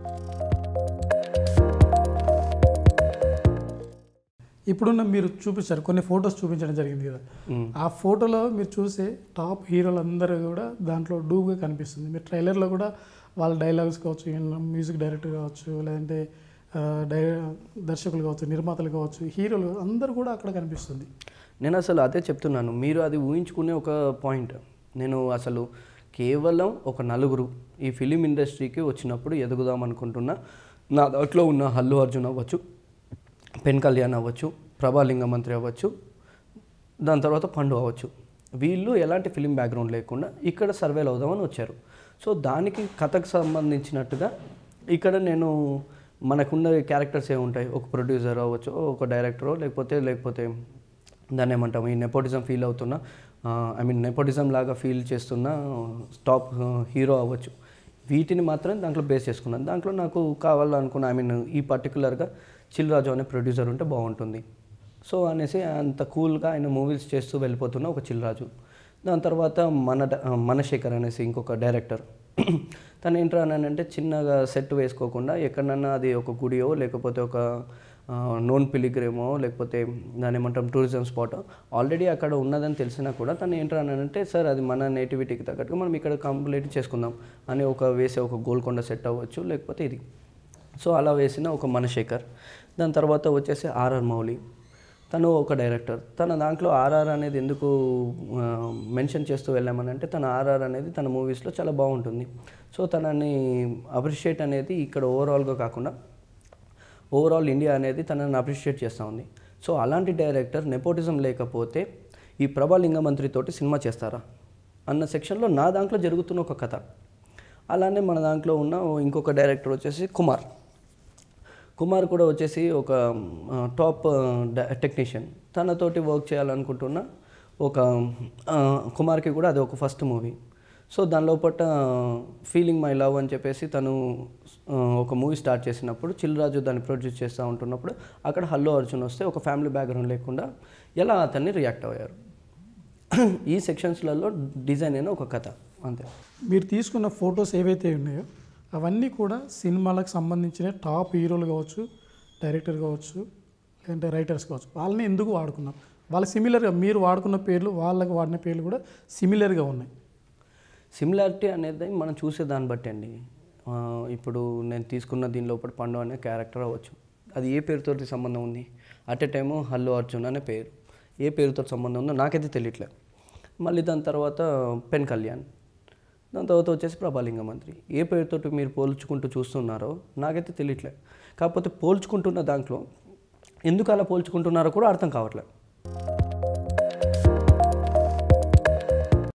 ఇప్పుడున్న మీరు చూపించారు కొన్ని ఫొటోస్ చూపించడం జరిగింది కదా ఆ ఫోటోలో మీరు చూసే టాప్ హీరోలు అందరూ కూడా దాంట్లో డూబ్గా కనిపిస్తుంది మీరు ట్రైలర్లో కూడా వాళ్ళ డైలాగ్స్ కావచ్చు మ్యూజిక్ డైరెక్టర్ కావచ్చు లేదంటే ఆ, డై దర్శకులు కావచ్చు నిర్మాతలు కావచ్చు హీరోలు అందరూ కూడా అక్కడ కనిపిస్తుంది నేను అసలు అదే చెప్తున్నాను మీరు అది ఊహించుకునే ఒక పాయింట్ నేను అసలు కేవలం ఒక నలుగురు ఈ ఫిలిం ఇండస్ట్రీకి వచ్చినప్పుడు ఎదుగుదాం అనుకుంటున్నా నా దాంట్లో ఉన్న అల్లు అర్జున్ అవ్వచ్చు పెన్ కళ్యాణ్ అవ్వచ్చు ప్రభాలింగ మంత్రి అవ్వచ్చు దాని తర్వాత పండు అవ్వచ్చు వీళ్ళు ఎలాంటి ఫిలిం బ్యాక్గ్రౌండ్ లేకుండా ఇక్కడ సర్వేలు అవుదామని వచ్చారు సో దానికి కథకు సంబంధించినట్టుగా ఇక్కడ నేను మనకున్న క్యారెక్టర్స్ ఏముంటాయి ఒక ప్రొడ్యూసర్ అవ్వచ్చు ఒక డైరెక్టరో లేకపోతే లేకపోతే దాన్ని ఏమంటాం ఈ నెపోటిజం ఫీల్ అవుతున్న ఐ మీన్ నెపోటిజం లాగా ఫీల్ చేస్తున్న టాప్ హీరో అవ్వచ్చు వీటిని మాత్రం దాంట్లో బేస్ చేసుకున్నాను దాంట్లో నాకు కావాలనుకున్న ఐ మీన్ ఈ పర్టికులర్గా చిల్రాజు అనే ప్రొడ్యూసర్ ఉంటే బాగుంటుంది సో అనేసి అంత కూల్గా ఆయన మూవీస్ చేస్తూ వెళ్ళిపోతున్న ఒక చిల్రాజు దాని తర్వాత మన డ- మనశేఖర్ అనేసి ఇంకొక డైరెక్టర్ తను ఏంట్రా అని అంటే చిన్నగా సెట్ వేసుకోకుండా ఎక్కడన్నా అది ఒక గుడియో లేకపోతే ఒక నోన్ పిలిగ్రేమో లేకపోతే దాని ఏమంటాం టూరిజం స్పాట్ ఆల్రెడీ అక్కడ ఉన్నదని తెలిసినా కూడా తను ఏంట్రా అని అంటే సార్ అది మన నేటివిటీకి తగ్గట్టుగా మనం ఇక్కడ కంప్లీట్ చేసుకుందాం అని ఒక వేసే ఒక గోల్కొండ సెట్ అవ్వచ్చు లేకపోతే ఇది సో అలా వేసిన ఒక మనశేఖర్ దాని తర్వాత వచ్చేసి ఆర్ఆర్ మౌలి తను ఒక డైరెక్టర్ తన దాంట్లో ఆర్ఆర్ అనేది ఎందుకు మెన్షన్ చేస్తూ వెళ్ళామని అంటే తన ఆర్ఆర్ అనేది తన మూవీస్లో చాలా బాగుంటుంది సో తనని అప్రిషియేట్ అనేది ఇక్కడ ఓవరాల్గా కాకుండా ఓవరాల్ ఇండియా అనేది తనని అప్రిషియేట్ చేస్తూ ఉంది సో అలాంటి డైరెక్టర్ నెపోటిజం లేకపోతే ఈ ప్రభాలింగ మంత్రితోటి సినిమా చేస్తారా అన్న సెక్షన్లో నా దాంట్లో జరుగుతున్న ఒక కథ అలానే మన దాంట్లో ఉన్న ఇంకొక డైరెక్టర్ వచ్చేసి కుమార్ కుమార్ కూడా వచ్చేసి ఒక ఆ, టాప్ టెక్నీషియన్ తనతోటి వర్క్ చేయాలనుకుంటున్న ఒక ఆ, కుమార్కి కూడా అది ఒక ఫస్ట్ మూవీ సో దాని లోపల ఫీలింగ్ మై లవ్ అని చెప్పేసి తను ఆ, ఒక మూవీ స్టార్ట్ చేసినప్పుడు చిల్రాజు దాన్ని ప్రొడ్యూస్ చేస్తూ ఉంటున్నప్పుడు అక్కడ హల్లు అర్జున్ వస్తే ఒక ఫ్యామిలీ బ్యాక్గ్రౌండ్ లేకుండా ఎలా అతన్ని రియాక్ట్ అయ్యారు ఈ సెక్షన్స్లలో డిజైన్ అయిన ఒక కథ అంతే మీరు తీసుకున్న ఫొటోస్ ఏవైతే ఉన్నాయో అవన్నీ కూడా సినిమాలకు సంబంధించిన టాప్ హీరోలు కావచ్చు డైరెక్టర్ కావచ్చు లేదంటే రైటర్స్ కావచ్చు వాళ్ళని ఎందుకు వాడుకున్నారు వాళ్ళకి సిమిలర్గా మీరు వాడుకున్న పేర్లు వాళ్ళకి వాడిన పేర్లు కూడా సిమిలర్గా ఉన్నాయి సిమిలారిటీ అనేది మనం చూసే దాన్ని బట్టి అండి ఆ, ఇప్పుడు నేను తీసుకున్న దీని లోపల పండు అనే క్యారెక్టర్ అవ్వచ్చు అది ఏ పేరుతోటి సంబంధం ఉంది at a time Allu Arjun అనే పేరు ఏ పేరుతో సంబంధం ఉందో నాకైతే తెలియట్లే మళ్ళీ దాని తర్వాత పెన్ కళ్యాణ్ దాని తర్వాత వచ్చేసి ప్రభాలింగ మంత్రి ఏ పేరుతోటి మీరు పోల్చుకుంటూ చూస్తున్నారో నాకైతే తెలియట్లే కాకపోతే పోల్చుకుంటున్న దాంట్లో ఎందుకు అలా పోల్చుకుంటున్నారో కూడా అర్థం కావట్లేదు